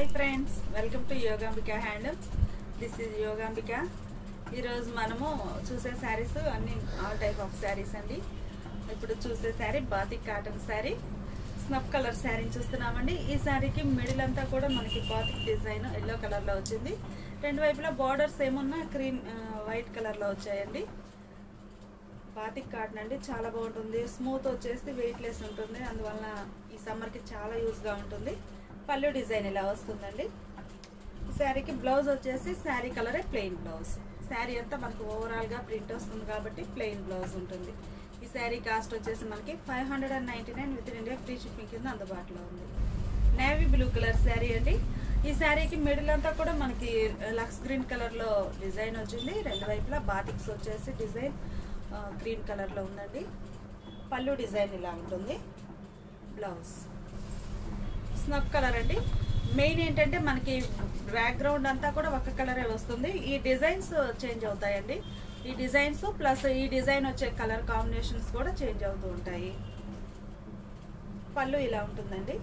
hi friends welcome to Yogambika handlooms this is Yogambika ఈరోజు మనము చూసే శారీస్ అన్ని ఆల్ టైప్ ఆఫ్ శారీస్ అండి ఇప్పుడు చూసే sari batik cotton sari snuff colour శారీని చూస్తున్నామండి ఈ శారీకి మిడిల్ అంతా కూడా మనకి బాతిక్ డిజైన్ ఎల్లో కలర్లో వచ్చింది రెండు వైపులా బార్డర్స్ ఏమున్నా క్రీమ్ వైట్ కలర్లో వచ్చాయండి బాతిక్ కాటన్ అండి చాలా బాగుంటుంది స్మూత్ వచ్చేసి వెయిట్ లెస్ ఉంటుంది అందువలన ఈ సమ్మర్కి చాలా యూస్గా ఉంటుంది పళ్ళు డిజైన్ ఇలా వస్తుందండి ఈ శారీకి బ్లౌజ్ వచ్చేసి శారీ కలరే ప్లెయిన్ బ్లౌజ్ శారీ అంతా మనకు ఓవరాల్గా ప్రింట్ వస్తుంది కాబట్టి ప్లెయిన్ బ్లౌజ్ ఉంటుంది ఈ శారీ కాస్ట్ వచ్చేసి మనకి five hundred and ninety nine with in India free shipping కింద అందుబాటులో ఉంది నేవీ బ్లూ కలర్ శారీ అండి ఈ శారీకి మిడిల్ అంతా కూడా మనకి లక్స్ గ్రీన్ కలర్లో డిజైన్ వచ్చింది రెండు వైపులా బాతిక్స్ వచ్చేసి డిజైన్ గ్రీన్ కలర్లో ఉందండి పళ్ళు డిజైన్ ఇలా ఉంటుంది బ్లౌజ్ స్నఫ్ కలర్ అండి మెయిన్ ఏంటంటే మనకి బ్యాక్గ్రౌండ్ అంతా కూడా ఒక కలరే వస్తుంది ఈ డిజైన్స్ చేంజ్ అవుతాయండి ఈ డిజైన్స్ ప్లస్ ఈ డిజైన్ వచ్చే కలర్ కాంబినేషన్స్ కూడా చేంజ్ అవుతూ ఉంటాయి పళ్ళు ఇలా ఉంటుందండి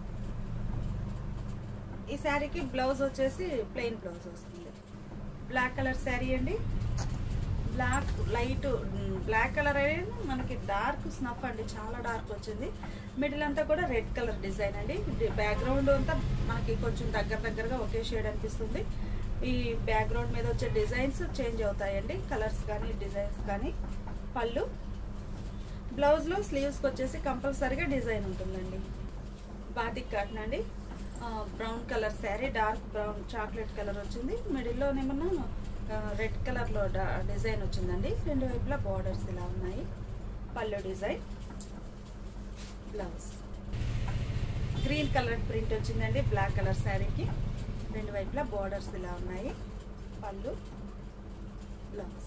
ఈ శారీకి బ్లౌజ్ వచ్చేసి ప్లెయిన్ బ్లౌజ్ వస్తుంది బ్లాక్ కలర్ శారీ అండి బ్లాక్ లైట్ బ్లాక్ కలర్ అనేది మనకి డార్క్ స్నఫ్ అండి చాలా డార్క్ వచ్చింది మిడిల్ అంతా కూడా రెడ్ కలర్ డిజైన్ అండి బ్యాక్గ్రౌండ్ అంతా మనకి కొంచెం దగ్గర దగ్గరగా ఒకే షేడ్ అనిపిస్తుంది ఈ బ్యాక్గ్రౌండ్ మీద వచ్చే డిజైన్స్ చేంజ్ అవుతాయండి కలర్స్ కానీ డిజైన్స్ కానీ పళ్ళు బ్లౌజ్లో స్లీవ్స్కి వచ్చేసి కంపల్సరీగా డిజైన్ ఉంటుందండి బాతిక్ కాటన్ అండి brown colour sari dark brown chocolate colour వచ్చింది మిడిల్లోనేమన్నా రెడ్ కలర్లో డిజైన్ వచ్చిందండి రెండు వైపులా బార్డర్స్ ఇలా ఉన్నాయి pallu design blouse green colour print వచ్చిందండి బ్లాక్ కలర్ శారీకి రెండు వైపులా బార్డర్స్ ఇలా ఉన్నాయి pallu blouse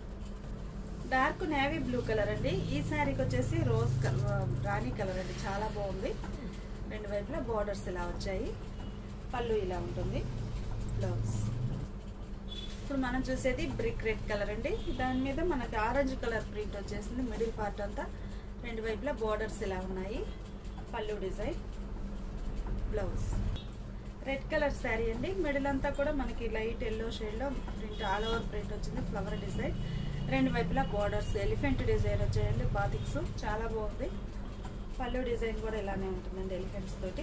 dark navy blue colour అండి ఈ శారీకి వచ్చేసి రోజ్ కలర్ రాణి కలర్ అండి చాలా బాగుంది రెండు వైపులా బార్డర్స్ ఇలా వచ్చాయి పళ్ళు ఇలా ఉంటుంది బ్లౌజ్ ఇప్పుడు మనం చూసేది బ్రిక్ రెడ్ కలర్ అండి దాని మీద మనకి ఆరెంజ్ కలర్ ప్రింట్ వచ్చేసింది మిడిల్ పార్ట్ అంతా రెండు వైపులా బార్డర్స్ ఇలా ఉన్నాయి pallu design blouse red colour sari అండి మిడిల్ అంతా కూడా మనకి లైట్ ఎల్లో షేడ్లో ప్రింట్ ఆల్ ఓవర్ ప్రింట్ వచ్చింది ఫ్లవర్ డిజైన్ రెండు వైపులా బార్డర్స్ ఎలిఫెంట్ డిజైన్ వచ్చాయండి బాతిక్స్ చాలా బాగుంది పళ్ళు డిజైన్ కూడా ఇలానే ఉంటుందండి ఎలిఫెంట్స్ తోటి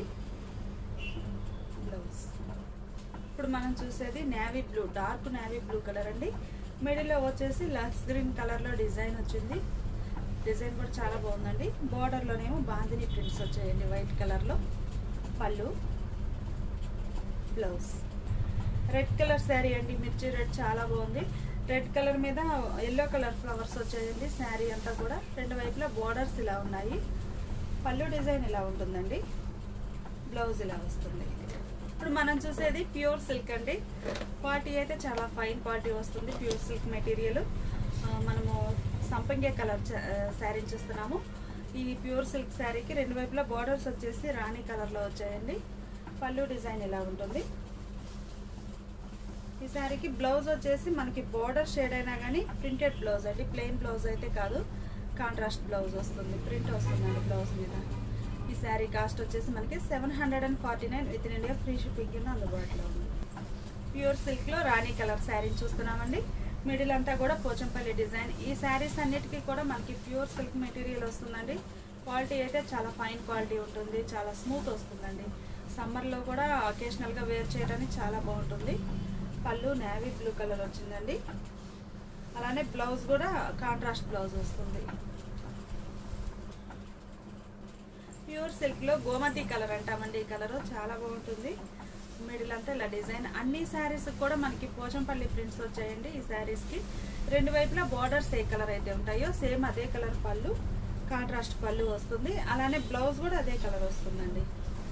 బ్లౌజ్ ఇప్పుడు మనం చూసేది navy blue dark navy blue colour అండి మిడిల్లో వచ్చేసి లక్స్ గ్రీన్ కలర్లో డిజైన్ వచ్చింది డిజైన్ కూడా చాలా బాగుందండి బార్డర్లోనేమో బాందిని ప్రింట్స్ వచ్చాయండి వైట్ కలర్లో pallu blouse red colour sari అండి మిర్చి రెడ్ చాలా బాగుంది రెడ్ కలర్ మీద ఎల్లో కలర్ ఫ్లవర్స్ వచ్చాయండి శారీ అంతా కూడా రెండు వైపులా బార్డర్స్ ఇలా ఉన్నాయి పళ్ళు డిజైన్ ఇలా ఉంటుందండి బ్లౌజ్ ఇలా వస్తుంది ఇప్పుడు మనం చూసేది ప్యూర్ సిల్క్ అండి క్వాలిటీ అయితే చాలా ఫైన్ క్వాలిటీ వస్తుంది ప్యూర్ సిల్క్ మెటీరియల్ మనము సంపంగే కలర్ శారీ చూస్తున్నాము ఈ ప్యూర్ సిల్క్ శారీకి రెండు వైపులా బార్డర్స్ వచ్చేసి రాణి కలర్లో వచ్చాయండి పళ్ళు డిజైన్ ఇలా ఉంటుంది ఈ శారీకి బ్లౌజ్ వచ్చేసి మనకి బార్డర్ షేడ్ అయినా కానీ ప్రింటెడ్ బ్లౌజ్ అండి ప్లెయిన్ బ్లౌజ్ అయితే కాదు కాంట్రాస్ట్ బ్లౌజ్ వస్తుంది ప్రింట్ వస్తుందండి బ్లౌజ్ మీద ఈ శారీ కాస్ట్ వచ్చేసి మనకి seven hundred and forty nine with in India free shipping కింద అందుబాటులో ఉంది ప్యూర్ సిల్క్లో రాణి కలర్ శారీని చూస్తున్నామండి మిడిల్ అంతా కూడా పోచంపల్లి డిజైన్ ఈ శారీస్ అన్నిటికీ కూడా మనకి ప్యూర్ సిల్క్ మెటీరియల్ వస్తుందండి క్వాలిటీ అయితే చాలా ఫైన్ క్వాలిటీ ఉంటుంది చాలా స్మూత్ వస్తుందండి సమ్మర్లో కూడా అకేషనల్గా వేర్ చేయడానికి చాలా బాగుంటుంది పళ్ళు నేవీ బ్లూ కలర్ వచ్చిందండి అలానే బ్లౌజ్ కూడా కాంట్రాస్ట్ బ్లౌజ్ వస్తుంది ప్యూర్ సిల్క్లో గోమతి కలర్ అంటామండి ఈ కలర్ చాలా బాగుంటుంది మిడిల్ అంతా ఇలా డిజైన్ అన్ని శారీస్ కూడా మనకి పోచంపల్లి ప్రింట్స్ వచ్చాయండి ఈ శారీస్కి రెండు వైపులా బార్డర్స్ ఏ కలర్ అయితే ఉంటాయో సేమ్ అదే కలర్ పళ్ళు కాంట్రాస్ట్ పళ్ళు వస్తుంది అలానే బ్లౌజ్ కూడా అదే కలర్ వస్తుందండి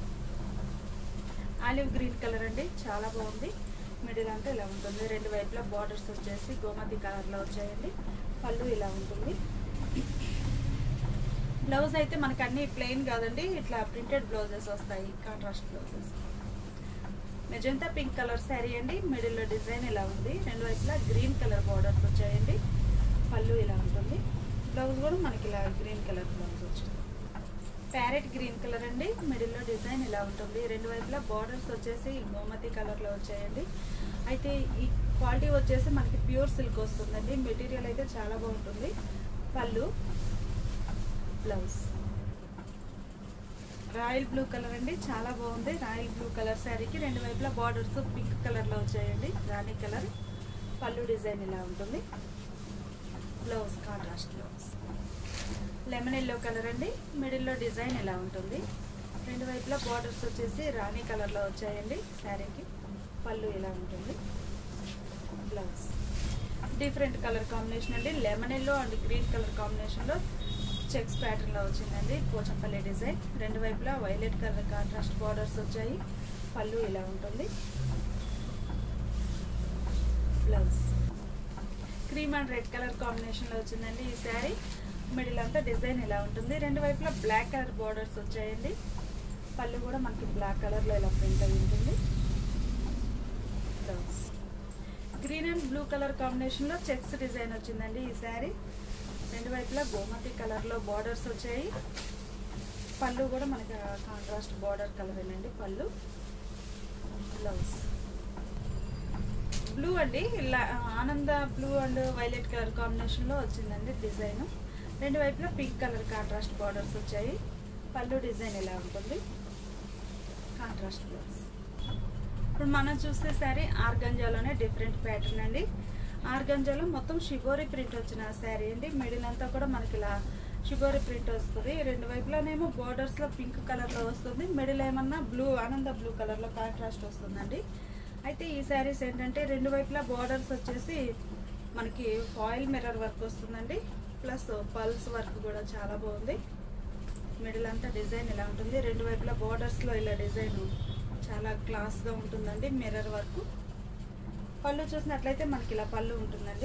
ఆలివ్ గ్రీన్ కలర్ అండి చాలా బాగుంది మిడిల్ అంతా ఇలా ఉంటుంది రెండు వైపులా బార్డర్స్ వచ్చేసి గోమతి కలర్లో వచ్చాయండి పళ్ళు ఇలా ఉంటుంది బ్లౌజ్ అయితే మనకు అన్ని ప్లెయిన్ కాదండి ఇట్లా ప్రింటెడ్ బ్లౌజెస్ వస్తాయి contrast blouses magenta pink colour sari అండి మిడిల్లో డిజైన్ ఇలా ఉంది రెండు వైపులా గ్రీన్ కలర్ బార్డర్స్ వచ్చాయండి పళ్ళు ఇలా ఉంటుంది బ్లౌజ్ కూడా మనకి ఇలా గ్రీన్ కలర్ బ్లౌజ్ వచ్చింది ప్యారెట్ గ్రీన్ కలర్ అండి మిడిల్లో డిజైన్ ఇలా ఉంటుంది రెండు వైపులా బార్డర్స్ వచ్చేసి గోమతి కలర్లో వచ్చాయండి అయితే ఈ క్వాలిటీ వచ్చేసి మనకి ప్యూర్ సిల్క్ వస్తుందండి మెటీరియల్ అయితే చాలా బాగుంటుంది పళ్ళు బ్లౌజ్ రాయల్ బ్లూ కలర్ అండి చాలా బాగుంది రాయల్ బ్లూ కలర్ శారీకి రెండు వైపులా బార్డర్స్ పింక్ కలర్లో వచ్చాయండి రాణి కలర్ పళ్ళు డిజైన్ ఇలా ఉంటుంది blouse contrast blouse lemon yellow colour అండి మిడిల్లో డిజైన్ ఇలా ఉంటుంది రెండు వైపులా బార్డర్స్ వచ్చేసి రాణి కలర్లో వచ్చాయండి శారీకి పళ్ళు ఇలా ఉంటుంది బ్లౌజ్ డిఫరెంట్ కలర్ కాంబినేషన్ అండి lemon yellow and green colour కాంబినేషన్లో చెక్స్ ప్యాటర్న్లో వచ్చిందండి పోచంపల్లి డిజైన్ రెండు వైపులా వైలెట్ కలర్ కాంట్రాస్ట్ బార్డర్స్ వచ్చాయి పళ్ళు ఇలా ఉంటుంది blouse cream and red colour కాంబినేషన్లో వచ్చిందండి ఈ శారీ మిడిల్ అంతా డిజైన్ ఇలా ఉంటుంది రెండు వైపులా బ్లాక్ కలర్ బార్డర్స్ వచ్చాయండి పళ్ళు కూడా మనకి బ్లాక్ కలర్లో ఇలా ప్రింట్ అయి ఉంటుంది blouse green and blue colour కాంబినేషన్లో చెక్స్ డిజైన్ వచ్చిందండి ఈ శారీ రెండు వైపులా గోమతి కలర్లో బార్డర్స్ వచ్చాయి పళ్ళు కూడా మనకి కాంట్రాస్ట్ బార్డర్ కలరేనండి పళ్ళు బ్లౌజ్ బ్లూ అండి ఇలా ఆనంద బ్లూ అండ్ వైలెట్ కలర్ కాంబినేషన్లో వచ్చిందండి డిజైన్ రెండు వైపులా పింక్ కలర్ కాంట్రాస్ట్ బార్డర్స్ వచ్చాయి పళ్ళు డిజైన్ ఇలా ఉంటుంది కాంట్రాస్ట్ బ్లౌజ్ ఇప్పుడు మనం చూస్తే శారీ ఆర్గంజాలోనే డిఫరెంట్ ప్యాటర్న్ అండి ఆర్గంజాలో మొత్తం షిబోరి ప్రింట్ వచ్చిన శారీ అండి మిడిల్ అంతా కూడా మనకి ఇలా షిబోరి ప్రింట్ వస్తుంది రెండు వైపులానేమో బోర్డర్స్లో పింక్ కలర్లో వస్తుంది మిడిల్ ఏమన్నా బ్లూ ఆనంద బ్లూ కలర్లో కాంట్రాస్ట్ వస్తుందండి అయితే ఈ శారీస్ ఏంటంటే రెండు వైపులా బార్డర్స్ వచ్చేసి మనకి ఫాయిల్ మిర్రర్ వర్క్ వస్తుందండి ప్లస్ పల్స్ వర్క్ కూడా చాలా బాగుంది మిడిల్ అంతా డిజైన్ ఇలా ఉంటుంది రెండు వైపులా బార్డర్స్లో ఇలా డిజైన్ చాలా క్లాస్గా ఉంటుందండి మిర్రర్ వర్క్ పళ్ళు చూసినట్లయితే మనకి ఇలా పళ్ళు ఉంటుందండి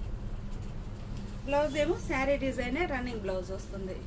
బ్లౌజ్ ఏమో శారీ డిజైనే రన్నింగ్ బ్లౌజ్ వస్తుంది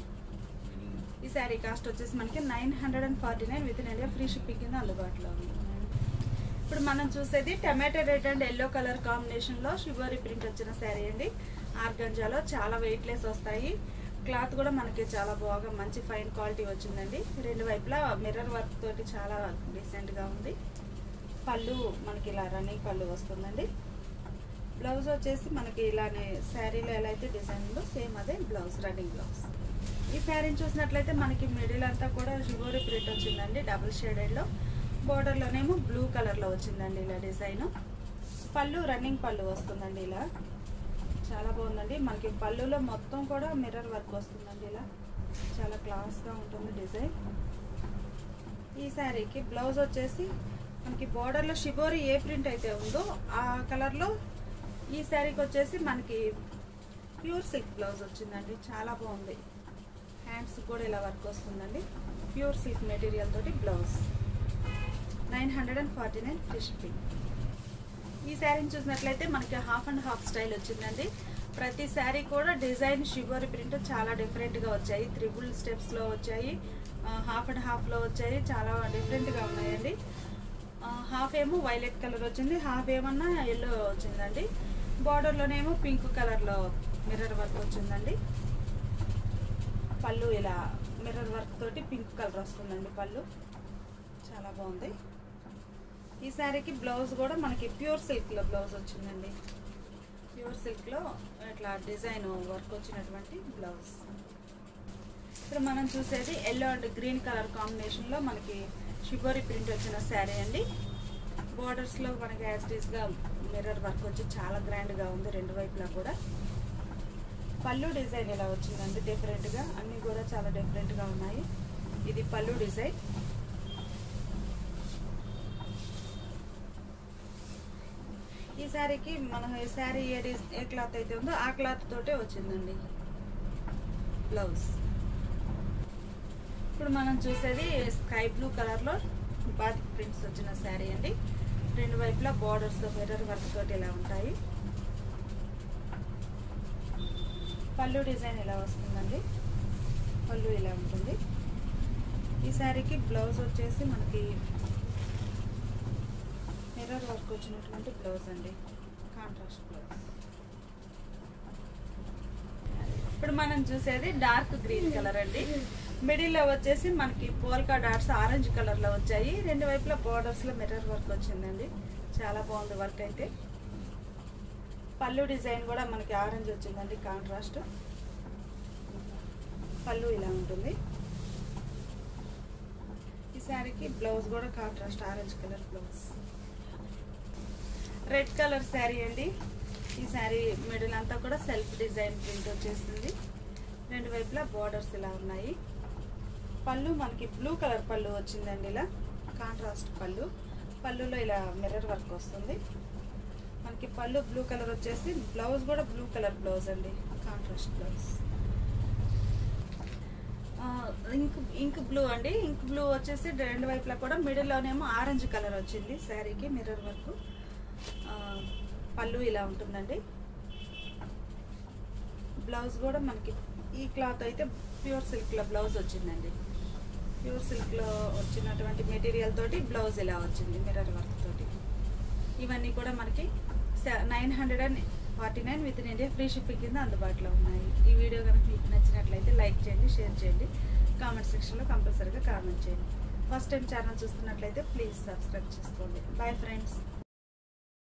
ఈ శారీ కాస్ట్ వచ్చేసి మనకి nine hundred and forty nine with in India free shipping కింద అందుబాటులో ఉంది ఇప్పుడు మనం చూసేది tomato red and yellow colour కాంబినేషన్లో షివరీ ప్రింట్ వచ్చిన శారీ అండి ఆర్గంజాలో చాలా వెయిట్లెస్ వస్తాయి క్లాత్ కూడా మనకి చాలా బాగా మంచి ఫైన్ క్వాలిటీ వచ్చిందండి రెండు వైపులా మిర్రర్ వర్క్ తోటి చాలా డీసెంట్గా ఉంది పళ్ళు మనకి ఇలా రన్నింగ్ పళ్ళు వస్తుందండి బ్లౌజ్ వచ్చేసి మనకి ఇలానే శారీలో ఎలా అయితే డిజైన్ ఉందో సేమ్ అదే బ్లౌజ్ రన్నింగ్ బ్లౌజ్ ఈ శారీని చూసినట్లయితే మనకి మిడిల్ అంతా కూడా షివోరీ ప్రింట్ వచ్చిందండి డబుల్ షేడెడ్లో బోర్డర్లోనేమో బ్లూ కలర్లో వచ్చిందండి ఇలా డిజైన్ పళ్ళు రన్నింగ్ పళ్ళు వస్తుందండి ఇలా చాలా బాగుందండి మనకి పళ్ళులో మొత్తం కూడా మిర్రర్ వర్క్ వస్తుందండి ఇలా చాలా క్లాస్గా ఉంటుంది డిజైన్ ఈ శారీకి బ్లౌజ్ వచ్చేసి మనకి బార్డర్లో షిబోరి ఏ ప్రింట్ అయితే ఉందో ఆ కలర్లో ఈ శారీకి వచ్చేసి మనకి ప్యూర్ సిల్క్ బ్లౌజ్ వచ్చిందండి చాలా బాగుంది హ్యాండ్స్ కూడా ఇలా వర్క్ వస్తుందండి ప్యూర్ సిల్క్ మెటీరియల్ తోటి blouse nine hundred and forty nine free shipping ఈ శారీని చూసినట్లయితే మనకి హాఫ్ అండ్ హాఫ్ స్టైల్ వచ్చిందండి ప్రతి శారీ కూడా డిజైన్ షివరీ ప్రింట్ చాలా డిఫరెంట్గా వచ్చాయి త్రిబుల్ స్టెప్స్లో వచ్చాయి హాఫ్ అండ్ హాఫ్లో వచ్చాయి చాలా డిఫరెంట్గా ఉన్నాయండి హాఫ్ ఏమో వైలెట్ కలర్ వచ్చింది హాఫ్ ఏమన్నా ఎల్లో వచ్చిందండి బార్డర్లోనేమో పింక్ కలర్లో మిర్రర్ వర్క్ వచ్చిందండి పళ్ళు ఇలా మిర్రర్ వర్క్ తోటి పింక్ కలర్ వస్తుందండి పళ్ళు చాలా బాగుంది ఈ శారీకి బ్లౌజ్ కూడా మనకి ప్యూర్ సిల్క్లో బ్లౌజ్ వచ్చిందండి ప్యూర్ సిల్క్లో ఇట్లా డిజైన్ వర్క్ వచ్చినటువంటి బ్లౌజ్ ఇప్పుడు మనం చూసేది ఎల్లో అండ్ గ్రీన్ కలర్ కాంబినేషన్లో మనకి షిబోరి ప్రింట్ వచ్చిన శారీ అండి బోర్డర్స్లో మనకి యాస్టీస్గా మిర్రర్ వర్క్ వచ్చి చాలా గ్రాండ్గా ఉంది రెండు వైపులా కూడా పళ్ళు డిజైన్ ఇలా వచ్చిందండి డిఫరెంట్గా అన్నీ కూడా చాలా డిఫరెంట్గా ఉన్నాయి ఇది పళ్ళు డిజైన్ ఈ శారీకి మన ఈ శారీ ఏ డిజ్ ఏ క్లాత్ అయితే ఉందో ఆ క్లాత్ తోటే వచ్చిందండి బ్లౌజ్ ఇప్పుడు మనం చూసేది స్కై బ్లూ కలర్లో బాతిక్ ప్రింట్స్ వచ్చిన శారీ అండి రెండు వైపులా బార్డర్స్ మిర్రర్ వర్క్ తోటి ఇలా ఉంటాయి పళ్ళు డిజైన్ ఇలా వస్తుందండి పళ్ళు ఇలా ఉంటుంది ఈ శారీకి బ్లౌజ్ వచ్చేసి మనకి మిర్రర్ వర్క్ వచ్చినటువంటి బ్లౌజ్ అండి కాంట్రాస్ట్ బ్లౌజ్ ఇప్పుడు మనం చూసేది డార్క్ గ్రీన్ కలర్ అండి మిడిల్లో వచ్చేసి మనకి పోల్కా డాట్స్ ఆరెంజ్ కలర్లో వచ్చాయి రెండు వైపులా బోర్డర్స్లో మిర్రర్ వర్క్ వచ్చిందండి చాలా బాగుంది వర్క్ అయితే పళ్ళు డిజైన్ కూడా మనకి ఆరెంజ్ వచ్చిందండి కాంట్రాస్ట్ పళ్ళు ఇలా ఉంటుంది ఈ శారీకి బ్లౌజ్ కూడా contrast orange colour blouse red colour sari అండి ఈ శారీ మిడిల్ అంతా కూడా సెల్ఫ్ డిజైన్ ప్రింట్ వచ్చేసింది రెండు వైపులా బార్డర్స్ ఇలా ఉన్నాయి పళ్ళు మనకి బ్లూ కలర్ పళ్ళు వచ్చిందండి ఇలా కాంట్రాస్ట్ పళ్ళు పళ్ళులో ఇలా మిర్రర్ వర్క్ వస్తుంది మనకి పళ్ళు బ్లూ కలర్ వచ్చేసి బ్లౌజ్ కూడా బ్లూ కలర్ బ్లౌజ్ అండి contrast blouse ink ink blue అండి ఇంక్ బ్లూ వచ్చేసి రెండు వైపులా కూడా మిడిల్లోనేమో ఆరెంజ్ కలర్ వచ్చింది శారీకి మిర్రర్ వర్క్ పళ్ళు ఇలా ఉంటుందండి బ్లౌజ్ కూడా మనకి ఈ క్లాత్ అయితే ప్యూర్ సిల్క్లో బ్లౌజ్ వచ్చిందండి ప్యూర్ సిల్క్లో వచ్చినటువంటి మెటీరియల్ తోటి బ్లౌజ్ ఇలా వచ్చింది మిర్రర్ వర్క్ తోటి ఇవన్నీ కూడా మనకి nine hundred and forty nine with in India free shipping కింద అందుబాటులో ఉన్నాయి ఈ వీడియో కనుక మీకు నచ్చినట్లయితే లైక్ చేయండి షేర్ చేయండి కామెంట్ సెక్షన్లో కంపల్సరీగా కామెంట్ చేయండి ఫస్ట్ టైం ఛానల్ చూస్తున్నట్లయితే ప్లీజ్ సబ్స్క్రైబ్ చేసుకోండి బాయ్ ఫ్రెండ్స్